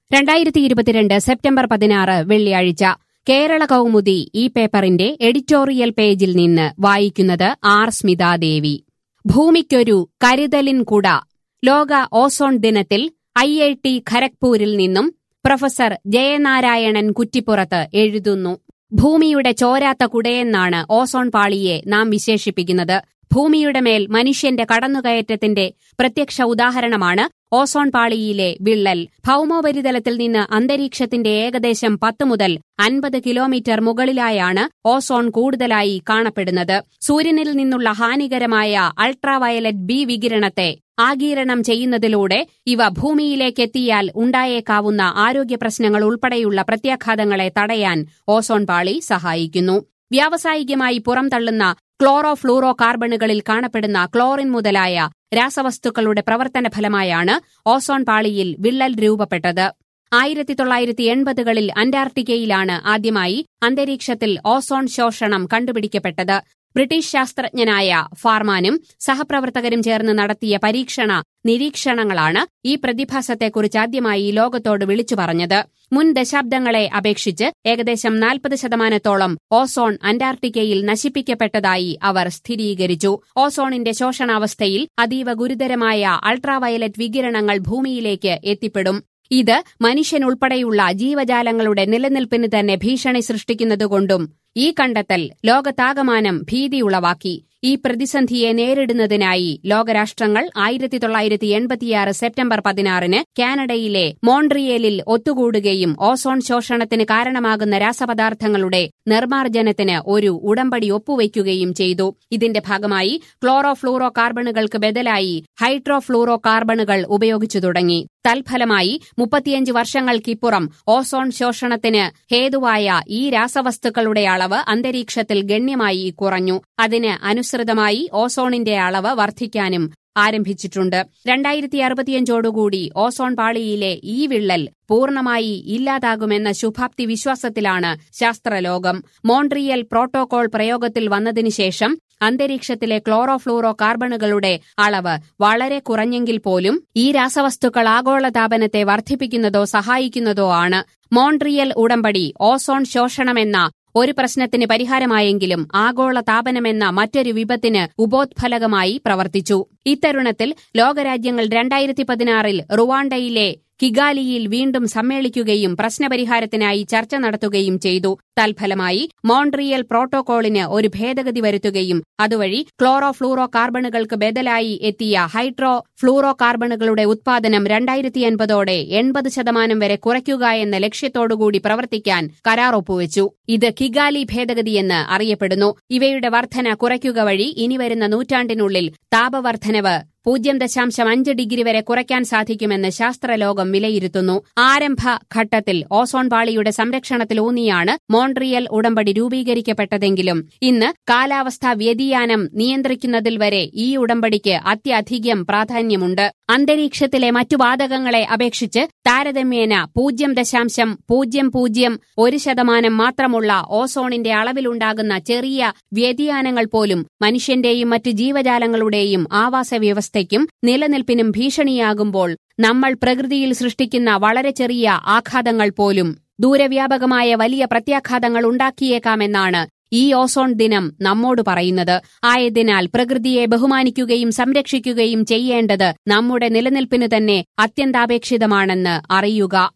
രണ്ടായിരത്തി ഇരുപത്തിരണ്ട് സെപ്റ്റംബർ പതിനാറ് വെള്ളിയാഴ്ച കേരള കൗമുദി ഈ പേപ്പറിന്റെ എഡിറ്റോറിയൽ പേജിൽ നിന്ന് വായിക്കുന്നത് ആർ സ്മിതാദേവി ഭൂമിക്കൊരു കരുതലിൻ കുട ലോക ഓസോൺ ദിനത്തിൽ ഐ ഐ ടി ഖരഗ്പൂരിൽ നിന്നും പ്രൊഫസർ ജയനാരായണൻ കുറ്റിപ്പുറത്ത് എഴുതുന്നു ഭൂമിയുടെ ചോരാത്ത കുടയെന്നാണ് ഓസോൺ പാളിയെ നാം വിശേഷിപ്പിക്കുന്നത് ഭൂമിയുടെ മേൽ മനുഷ്യന്റെ കടന്നുകയറ്റത്തിന്റെ പ്രത്യക്ഷ ഉദാഹരണമാണ് ഓസോൺ പാളിയിലെ വിള്ളൽ ഭൌമോപരിതലത്തിൽ നിന്ന് അന്തരീക്ഷത്തിന്റെ ഏകദേശം പത്ത് മുതൽ അൻപത് കിലോമീറ്റർ മുകളിലായാണ് ഓസോൺ കൂടുതലായി കാണപ്പെടുന്നത് സൂര്യനിൽ നിന്നുള്ള ഹാനികരമായ അൾട്രാവയലറ്റ് ബി വികിരണത്തെ ആഗീരണം ചെയ്യുന്നതിലൂടെ ഇവ ഭൂമിയിലേക്കെത്തിയാൽ ഉണ്ടായേക്കാവുന്ന ആരോഗ്യ പ്രശ്നങ്ങൾ ഉൾപ്പെടെയുള്ള പ്രത്യാഘാതങ്ങളെ തടയാൻ ഓസോൺ പാളി സഹായിക്കുന്നു വ്യാവസായികമായി പുറംതള്ളുന്ന ക്ലോറോ ഫ്ലൂറോ കാർബണുകളിൽ കാണപ്പെടുന്ന ക്ലോറിൻ മുതലായ രാസവസ്തുക്കളുടെ പ്രവർത്തന ഫലമായാണ് ഓസോൺ പാളിയിൽ വിള്ളൽ രൂപപ്പെട്ടത് ആയിരത്തി തൊള്ളായിരത്തി എൺപതുകളിൽ അന്റാർട്ടിക്കയിലാണ് ആദ്യമായി അന്തരീക്ഷത്തിൽ ഓസോൺ ശോഷണം കണ്ടുപിടിക്കപ്പെട്ടത് ബ്രിട്ടീഷ് ശാസ്ത്രജ്ഞനായ ഫാർമാനും സഹപ്രവർത്തകരും ചേർന്ന് നടത്തിയ പരീക്ഷണ നിരീക്ഷണങ്ങളാണ് ഈ പ്രതിഭാസത്തെക്കുറിച്ച് ആദ്യമായി ലോകത്തോട് വിളിച്ചു പറഞ്ഞത് മുൻ ദശാബ്ദങ്ങളെ അപേക്ഷിച്ച് ഏകദേശം നാൽപ്പത് ശതമാനത്തോളം ഓസോൺ അന്റാർട്ടിക്കയിൽ നശിപ്പിക്കപ്പെട്ടതായി അവർ സ്ഥിരീകരിച്ചു ഓസോണിന്റെ ശോഷണാവസ്ഥയിൽ അതീവ ഗുരുതരമായ അൾട്രാവയലറ്റ് വികിരണങ്ങൾ ഭൂമിയിലേക്ക് എത്തിപ്പെടും ഇത് മനുഷ്യനുൾപ്പെടെയുള്ള ജീവജാലങ്ങളുടെ നിലനിൽപ്പിന് തന്നെ ഭീഷണി സൃഷ്ടിക്കുന്നതുകൊണ്ടും ഈ കണ്ടെത്തൽ ലോകത്താകമാനം ഭീതിയുളവാക്കി ഈ പ്രതിസന്ധിയെ നേരിടുന്നതിനായി ലോകരാഷ്ട്രങ്ങൾ ആയിരത്തി തൊള്ളായിരത്തി എൺപത്തിയാറ് സെപ്റ്റംബർ പതിനാറിന് കാനഡയിലെ മോൺട്രിയേലിൽ ഒത്തുകൂടുകയും ഓസോൺ ശോഷണത്തിന് കാരണമാകുന്ന രാസപദാർത്ഥങ്ങളുടെ നിർമ്മാർജ്ജനത്തിന് ഒരു ഉടമ്പടി ഒപ്പുവയ്ക്കുകയും ചെയ്തു ഇതിന്റെ ഭാഗമായി ക്ലോറോ ഫ്ലൂറോ കാർബണുകൾക്ക് ബദലായി ഹൈഡ്രോ ഫ്ലൂറോ കാർബണുകൾ ഉപയോഗിച്ചു തുടങ്ങി തൽഫലമായി മുപ്പത്തിയഞ്ച് വർഷങ്ങൾക്കിപ്പുറം ഓസോൺ ശോഷണത്തിന് ഹേതുവായ ഈ രാസവസ്തുക്കളുടെ അളവ് അന്തരീക്ഷത്തിൽ ഗണ്യമായി കുറഞ്ഞു അതിന് അനുസൃതമായി ഓസോണിന്റെ അളവ് വർദ്ധിക്കാനും ആരംഭിച്ചിട്ടുണ്ട് രണ്ടായിരത്തി അറുപത്തിയഞ്ചോടുകൂടി ഓസോൺ പാളിയിലെ ഈ വിള്ളൽ പൂർണ്ണമായി ഇല്ലാതാകുമെന്ന ശുഭാപ്തി വിശ്വാസത്തിലാണ് ശാസ്ത്രലോകം മോൺട്രിയൽ പ്രോട്ടോകോൾ പ്രയോഗത്തിൽ വന്നതിനുശേഷം അന്തരീക്ഷത്തിലെ ക്ലോറോഫ്ലൂറോ കാർബണുകളുടെ അളവ് വളരെ കുറഞ്ഞെങ്കിൽ പോലും ഈ രാസവസ്തുക്കൾ ആഗോളതാപനത്തെ വർദ്ധിപ്പിക്കുന്നതോ സഹായിക്കുന്നതോ ആണ് മോൺട്രിയൽ ഉടമ്പടി ഓസോൺ ശോഷണമെന്ന ഒരു പ്രശ്നത്തിന് പരിഹാരമായെങ്കിലും ആഗോള താപനമെന്ന മറ്റൊരു വിപത്തിന് ഉപോത്ഫലകമായി പ്രവർത്തിച്ചു ഇത്തരുണത്തിൽ ലോകരാജ്യങ്ങൾ രണ്ടായിരത്തി പതിനാറിൽ റുവാണ്ടയിലെ കിഗാലിയിൽ വീണ്ടും സമ്മേളിക്കുകയും പ്രശ്നപരിഹാരത്തിനായി ചർച്ച നടത്തുകയും ചെയ്തു തൽഫലമായി മോൺട്രിയൽ പ്രോട്ടോകോളിന് ഒരു ഭേദഗതി വരുത്തുകയും അതുവഴി ക്ലോറോ ഫ്ലൂറോ കാർബണുകൾക്ക് ബദലായി എത്തിയ ഹൈഡ്രോ ഫ്ലൂറോ കാർബണുകളുടെ ഉത്പാദനം രണ്ടായിരത്തി എൺപതോടെ എൺപത് ശതമാനം വരെ കുറയ്ക്കുക എന്ന ലക്ഷ്യത്തോടുകൂടി പ്രവർത്തിക്കാൻ കരാർ ഒപ്പുവച്ചു ഇത് കിഗാലി ഭേദഗതിയെന്ന് അറിയപ്പെടുന്നു ഇവയുടെ വർധന കുറയ്ക്കുക വഴി ഇനി വരുന്ന നൂറ്റാണ്ടിനുള്ളിൽ താപവർദ്ധനവ് പൂജ്യം ദശാംശം അഞ്ച് ഡിഗ്രി വരെ കുറയ്ക്കാൻ സാധിക്കുമെന്ന് ശാസ്ത്രലോകം വിലയിരുത്തുന്നു ആരംഭ ഘട്ടത്തിൽ ഓസോൺ പാളിയുടെ സംരക്ഷണത്തിലൂന്നിയാണ് മോൺട്രിയൽ ഉടമ്പടി രൂപീകരിക്കപ്പെട്ടതെങ്കിലും ഇന്ന് കാലാവസ്ഥാ വ്യതിയാനം നിയന്ത്രിക്കുന്നതിൽ വരെ ഈ ഉടമ്പടിക്ക് അത്യധികം പ്രാധാന്യമുണ്ട് അന്തരീക്ഷത്തിലെ മറ്റു വാതകങ്ങളെ അപേക്ഷിച്ച് താരതമ്യേന പൂജ്യം ദശാംശം പൂജ്യം പൂജ്യം ഒരു ശതമാനം മാത്രമുള്ള ഓസോണിന്റെ അളവിലുണ്ടാകുന്ന ചെറിയ വ്യതിയാനങ്ങൾ പോലും മനുഷ്യന്റെയും മറ്റു ജീവജാലങ്ങളുടെയും ആവാസ വ്യവസ്ഥയ്ക്കും നിലനിൽപ്പിനും ഭീഷണിയാകുമ്പോൾ നമ്മൾ പ്രകൃതിയിൽ സൃഷ്ടിക്കുന്ന വളരെ ചെറിയ ആഘാതങ്ങൾ പോലും ദൂരവ്യാപകമായ വലിയ പ്രത്യാഘാതങ്ങൾ ഉണ്ടാക്കിയേക്കാമെന്നാണ് ഈ ഓസോൺ ദിനം നമ്മോട് പറയുന്നത് ആയതിനാൽ പ്രകൃതിയെ ബഹുമാനിക്കുകയും സംരക്ഷിക്കുകയും ചെയ്യേണ്ടത് നമ്മുടെ നിലനിൽപ്പിന് തന്നെ അത്യന്താപേക്ഷിതമാണെന്ന് അറിയുക